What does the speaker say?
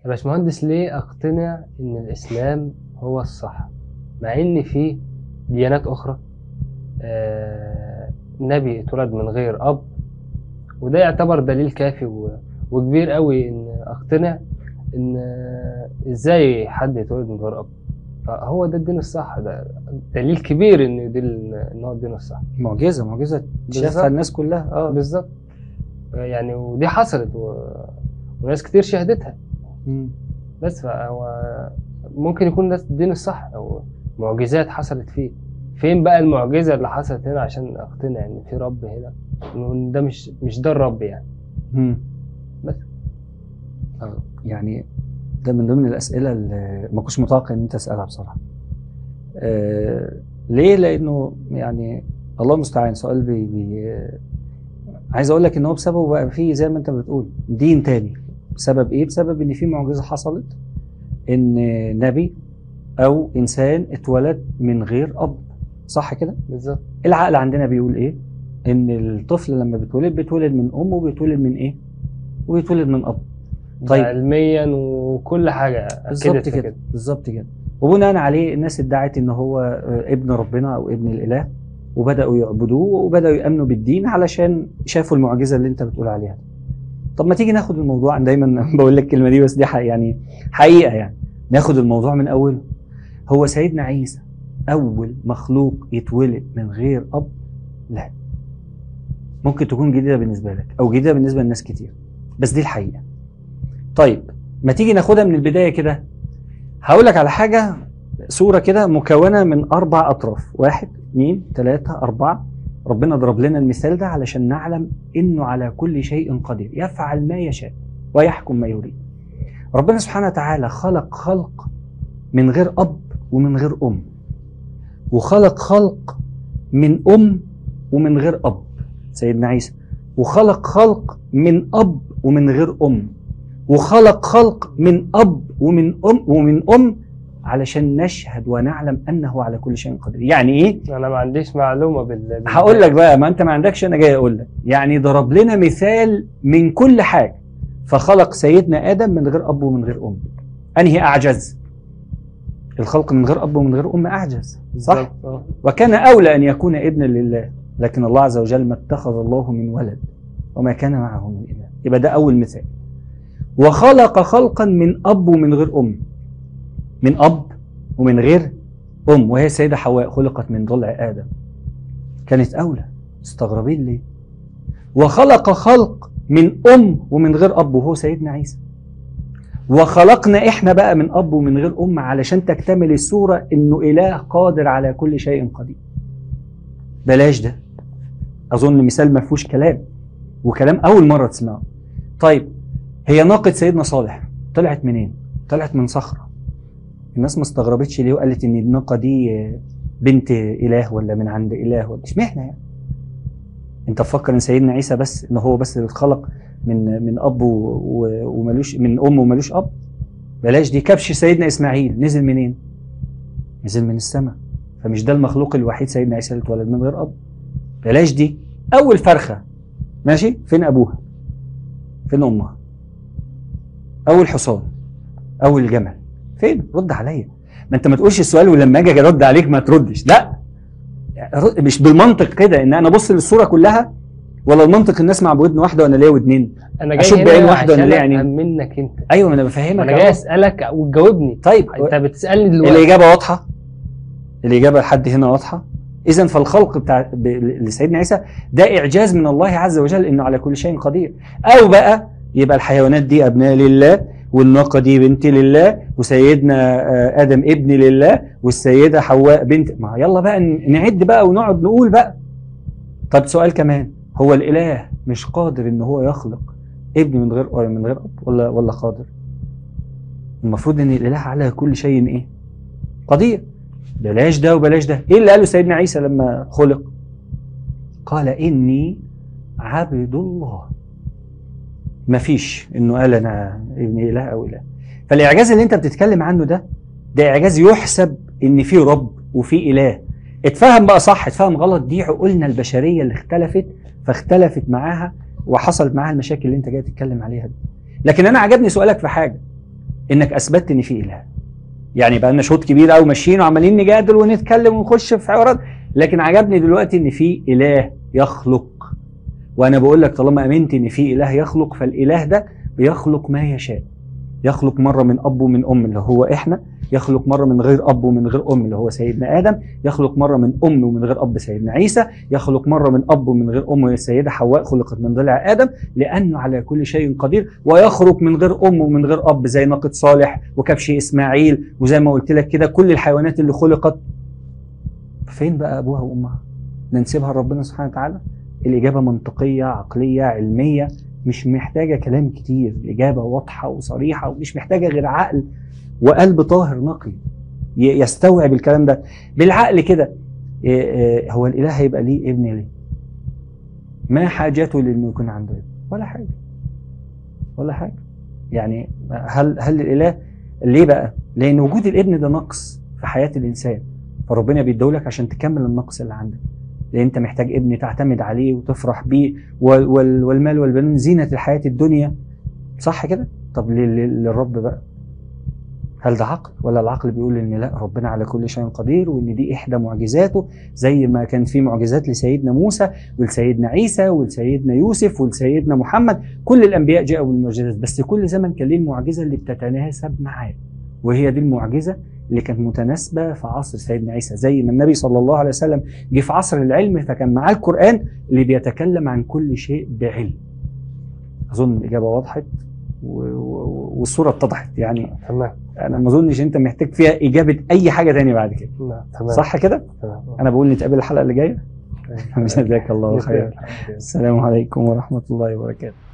يا باشمهندس ليه اقتنع ان الاسلام هو الصح مع ان في ديانات اخرى آه نبي اتولد من غير اب وده يعتبر دليل كافي و- وكبير قوي ان اقتنع ان آه، ازاي حد يتولد من غير اب فهو ده الدين الصح ده دليل كبير ان يدل ان هو الدين الصح معجزه معجزه بالظبط. شافها الناس كلها اه بالظبط يعني ودي حصلت و... وناس كتير شهدتها مم. بس فهو ممكن يكون ده الدين الصح او معجزات حصلت فيه فين بقى المعجزه اللي حصلت هنا عشان اقتنع ان في رب هنا وان ده مش مش ده الرب يعني مم. بس. آه، يعني ده من ضمن الاسئله اللي ما كنتش متوقع ان انت تسالها بصراحه آه ليه لانه يعني الله المستعان سؤال بي بي عايز اقول لك ان هو بسببه بقى في زي ما انت بتقول دين تاني بسبب ايه بسبب ان في معجزه حصلت ان نبي او انسان اتولد من غير اب صح كده بالظبط العقل عندنا بيقول ايه ان الطفل لما بيتولد بيتولد من امه وبيتولد من ايه وبيتولد من اب ده طيب. علميا وكل حاجه بالظبط أكدت في كده بالظبط كده وبناء عليه الناس ادعت ان هو آه، ابن ربنا او ابن الاله وبداوا يعبدوه وبداوا يامنوا بالدين علشان شافوا المعجزه اللي انت بتقول عليها طب ما تيجي ناخد الموضوع أنا دايما بقول لك الكلمه دي بس دي حق يعني حقيقه يعني ناخد الموضوع من اوله هو سيدنا عيسى اول مخلوق يتولد من غير اب لا ممكن تكون جديده بالنسبه لك او جديده بالنسبه لناس كتير بس دي الحقيقه طيب ما تيجي ناخدها من البدايه كده هقول لك على حاجه صوره كده مكونه من اربع اطراف واحد اثنين ثلاثه اربعه ربنا ضرب لنا المثال ده علشان نعلم انه على كل شيء قدير يفعل ما يشاء ويحكم ما يريد ربنا سبحانه وتعالى خلق خلق من غير اب ومن غير ام وخلق خلق من ام ومن غير اب سيدنا عيسى وخلق خلق من اب ومن غير ام وخلق خلق من اب ومن ام ومن ام علشان نشهد ونعلم انه على كل شيء قدير يعني ايه انا ما عنديش معلومه بال بال- هقول لك بقى ما انت ما عندكش انا جاي اقول لك يعني ضرب لنا مثال من كل حاجه فخلق سيدنا ادم من غير اب ومن غير ام انهي اعجز الخلق من غير اب ومن غير ام اعجز صح بالظبط، آه. وكان اولى ان يكون ابنا لله لكن الله عز وجل ما اتخذ الله من ولد وما كان معه من اله يبقى ده اول مثال وخلق خلقا من اب ومن غير ام من اب ومن غير ام وهي السيده حواء خلقت من ضلع ادم كانت اولى مستغربين ليه وخلق خلق من ام ومن غير اب وهو سيدنا عيسى وخلقنا احنا بقى من اب ومن غير ام علشان تكتمل الصوره انه اله قادر على كل شيء قدير بلاش ده اظن مثال ما فيهوش كلام وكلام اول مره تسمعه طيب هي ناقه سيدنا صالح طلعت منين طلعت من صخره الناس ما استغربتش ليه وقالت ان الناقه دي آه، بنت اله ولا من عند اله ولا اشمعنى يعني انت تفكر ان سيدنا عيسى بس ان هو بس اللي اتخلق من من اب و- و- وملوش من ام وملوش اب بلاش دي كبش سيدنا اسماعيل نزل منين نزل من السماء فمش ده المخلوق الوحيد سيدنا عيسى اللي اتولد من غير اب بلاش دي اول فرخه ماشي فين ابوها فين امها اول حصان اول جمل فين رد عليا ما انت ما تقولش السؤال ولما اجي ارد عليك ما تردش لا رد- مش بالمنطق كده ان انا ابص للصوره كلها ولا المنطق الناس مع بودن واحده وانا ليا ودنين انا أشوف جاي بعين هنا واحدة ولا عشان ليه عينين؟ افهم منك انت ايوه ما انا بفهمك انا جاي أهو. اسالك وتجاوبني طيب انت بتسالني دلوقتي الاجابه واضحه الاجابه لحد هنا واضحه اذا فالخلق بتاع ب- لسيدنا عيسى ده اعجاز من الله عز وجل انه على كل شيء قدير او بقى يبقى الحيوانات دي ابناء لله والناقه دي بنت لله وسيدنا آه، ادم ابن لله والسيده حواء بنت ما يلا بقى ن- نعد بقى ونقعد نقول بقى طب سؤال كمان هو الاله مش قادر ان هو يخلق ابن من غير من غير اب ولا ولا قادر المفروض ان الاله على كل شيء ايه قدير بلاش ده وبلاش ده ايه اللي قاله سيدنا عيسى لما خلق قال اني عبد الله مفيش انه قال انا ابن اله او اله فالاعجاز اللي انت بتتكلم عنه ده ده اعجاز يحسب ان في رب وفي اله اتفهم بقى صح اتفهم غلط دي عقولنا البشريه اللي اختلفت فاختلفت معاها وحصلت معاها المشاكل اللي انت جاي تتكلم عليها دي لكن انا عجبني سؤالك في حاجه انك اثبتت ان في اله يعني بقى لنا شوط كبير قوي ماشيين وعمالين نجادل ونتكلم ونخش في حوارات لكن عجبني دلوقتي ان في اله يخلق وانا بقول لك طالما امنت ان في اله يخلق فالاله ده بيخلق ما يشاء يخلق مره من اب ومن ام اللي هو احنا يخلق مره من غير اب ومن غير ام اللي هو سيدنا ادم يخلق مره من ام ومن غير اب سيدنا عيسى يخلق مره من اب ومن غير ام السيده حواء خلقت من ضلع ادم لانه على كل شيء قدير ويخرج من غير ام ومن غير اب زي ناقه صالح وكبش اسماعيل وزي ما قلت لك كده كل الحيوانات اللي خلقت فين بقى ابوها وامها ننسبها لربنا سبحانه وتعالى الاجابه منطقيه عقليه علميه مش محتاجه كلام كتير الاجابه واضحه وصريحه ومش محتاجه غير عقل وقلب طاهر نقي ي- يستوعب الكلام ده بالعقل كده إيه إيه هو الاله هيبقى ليه ابن ليه ما حاجته لانه يكون عنده ابن ولا حاجه ولا حاجه يعني هل هل الاله ليه بقى لان وجود الابن ده نقص في حياه الانسان فربنا بيدولك عشان تكمل النقص اللي عندك لان انت محتاج ابن تعتمد عليه وتفرح بيه وال- وال- والمال والبنون زينه الحياه الدنيا صح كده طب لل- لل- للرب بقى هل ده عقل ولا العقل بيقول ان لا ربنا على كل شيء قدير وان دي احدى معجزاته زي ما كان في معجزات لسيدنا موسى ولسيدنا عيسى ولسيدنا يوسف ولسيدنا محمد كل الانبياء جاءوا بالمعجزات بس كل زمن كان ليه المعجزه اللي بتتناسب معاه وهي دي المعجزه اللي كانت متناسبه في عصر سيدنا عيسى زي ما النبي صلى الله عليه وسلم جه في عصر العلم فكان معاه القران اللي بيتكلم عن كل شيء بعلم اظن الاجابه وضحت و- و- والصوره اتضحت يعني تمام انا ما اظنش انت محتاج فيها اجابه اي حاجه تانية بعد كده لا، تمام صح كده تمام انا بقول نتقابل الحلقه اللي جايه جزاك الله خير خير السلام عليكم ورحمه الله وبركاته